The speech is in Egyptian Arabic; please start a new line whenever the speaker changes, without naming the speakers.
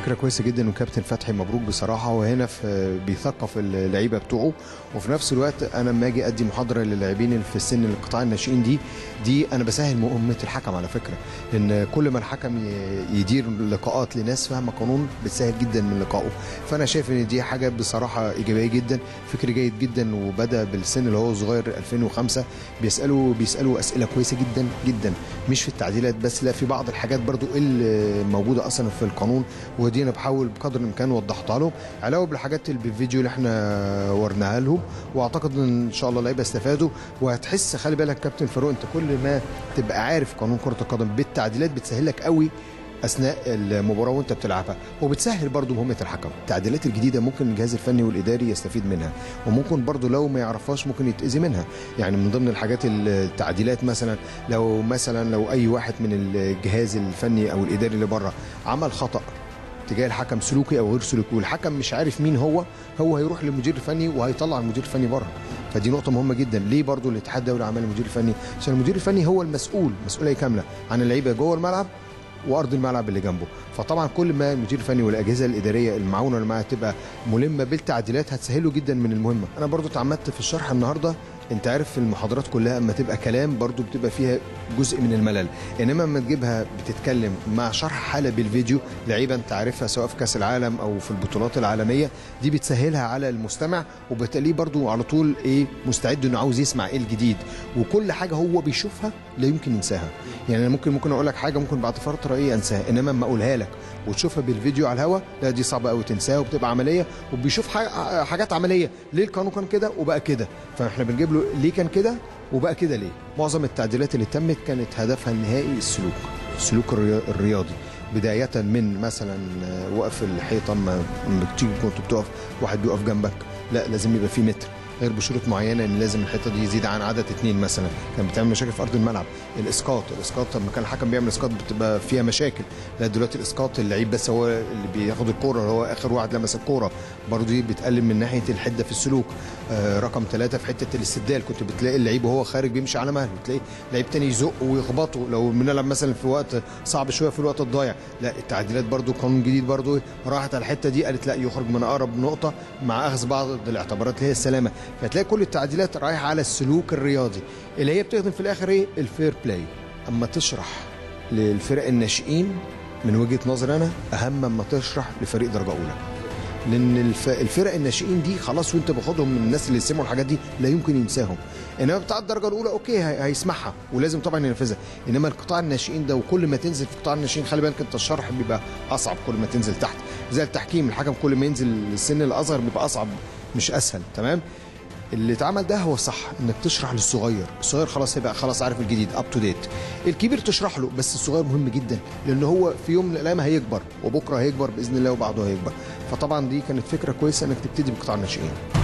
فكره كويسه جدا وكابتن فتحي مبروك بصراحه وهنا في بيثقف اللعيبه بتوعه وفي نفس الوقت انا لما اجي ادي محاضره للاعبين اللي في السن القطاع الناشئين دي دي انا بسهل مهمه الحكم على فكره لان كل ما الحكم ي- يدير لقاءات لناس فاهمه قانون بتسهل جدا من لقائه فانا شايف ان دي حاجه بصراحه ايجابيه جدا فكر جيد جدا وبدا بالسن اللي هو صغير 2005 بيسالوا بيسالوا اسئله كويسه جدا جدا مش في التعديلات بس لا في بعض الحاجات برضو اللي موجوده اصلا في القانون ودي انا بحاول بقدر الامكان وضحتها لهم علاوه بالحاجات اللي بالفيديو اللي احنا ورناها لهم واعتقد ان شاء الله اللعيبه استفادوا وهتحس خلي بالك كابتن فاروق انت كل ما تبقى عارف قانون كره القدم بالتعديلات بتسهل لك قوي اثناء المباراه وانت بتلعبها وبتسهل برضو مهمه الحكم التعديلات الجديده ممكن الجهاز الفني والاداري يستفيد منها وممكن برضو لو ما يعرفهاش ممكن يتاذي منها يعني من ضمن الحاجات التعديلات مثلا لو مثلا لو اي واحد من الجهاز الفني او الاداري اللي بره عمل خطا تجاه الحكم سلوكي او غير سلوكي والحكم مش عارف مين هو هو هيروح للمدير الفني وهيطلع المدير الفني بره فدي نقطه مهمه جدا ليه برضو الاتحاد الدولي عمل المدير الفني عشان المدير الفني هو المسؤول مسؤوليه كامله عن اللعيبه جوه الملعب وارض الملعب اللي جنبه فطبعا كل ما المدير الفني والاجهزه الاداريه المعاونه اللي معاها تبقى ملمه بالتعديلات هتسهله جدا من المهمه انا برضو اتعمدت في الشرح النهارده انت عارف في المحاضرات كلها اما تبقى كلام برضو بتبقى فيها جزء من الملل انما اما تجيبها بتتكلم مع شرح حاله بالفيديو لعيبه انت عارفها سواء في كاس العالم او في البطولات العالميه دي بتسهلها على المستمع وبتلاقيه برضو على طول ايه مستعد انه عاوز يسمع ايه الجديد وكل حاجه هو بيشوفها لا يمكن ينساها يعني انا ممكن ممكن اقول لك حاجه ممكن بعد فتره ايه انساها انما اما اقولها لك وتشوفها بالفيديو على الهوا لا دي صعبه قوي تنساها وبتبقى عمليه وبيشوف ح- حاجات عمليه ليه القانون كان كده وبقى كده فاحنا بنجيب له ليه كان كده وبقى كده ليه معظم التعديلات اللي تمت كانت هدفها النهائي السلوك السلوك الريا- الرياضي بداية من مثلا آه، وقف الحيطة اما لما تيجي كنت بتقف واحد بيقف جنبك لا لازم يبقى في متر غير بشروط معينه ان لازم الحيطه دي يزيد عن عدد اثنين مثلا كان بتعمل مشاكل في ارض الملعب الاسقاط الاسقاط لما كان الحكم بيعمل اسقاط بتبقى فيها مشاكل لا دلوقتي الاسقاط اللعيب بس هو اللي بياخد الكوره هو اخر واحد لمس الكوره برضه دي بتقلل من ناحيه الحده في السلوك آه رقم ثلاثة في حته الاستبدال كنت بتلاقي اللعيب وهو خارج بيمشي على مهله تلاقي لعيب تاني يزق ويخبطه لو بنلعب مثلا في وقت صعب شويه في الوقت الضايع لا التعديلات برضه قانون جديد برضه راحت على الحته دي قالت لا يخرج من اقرب نقطه مع اخذ بعض الاعتبارات اللي هي السلامه فتلاقي كل التعديلات رايحه على السلوك الرياضي اللي هي بتخدم في الاخر ايه الفير بلاي اما تشرح للفرق الناشئين من وجهه نظري انا اهم ما تشرح لفريق درجه اولى لان الف... الفرق الناشئين دي خلاص وانت باخدهم من الناس اللي سمعوا الحاجات دي لا يمكن ينساهم انما بتاع الدرجه الاولى اوكي هي... هيسمعها ولازم طبعا ينفذها انما القطاع الناشئين ده وكل ما تنزل في قطاع الناشئين خلي بالك انت الشرح بيبقى اصعب كل ما تنزل تحت زي التحكيم الحكم كل ما ينزل السن الاصغر بيبقى اصعب مش اسهل تمام اللي اتعمل ده هو صح انك تشرح للصغير الصغير خلاص هيبقى خلاص عارف الجديد اب تو ديت الكبير تشرح له بس الصغير مهم جدا لان هو في يوم من الايام هيكبر وبكره هيكبر باذن الله وبعده هيكبر فطبعا دي كانت فكره كويسه انك تبتدي بقطاع الناشئين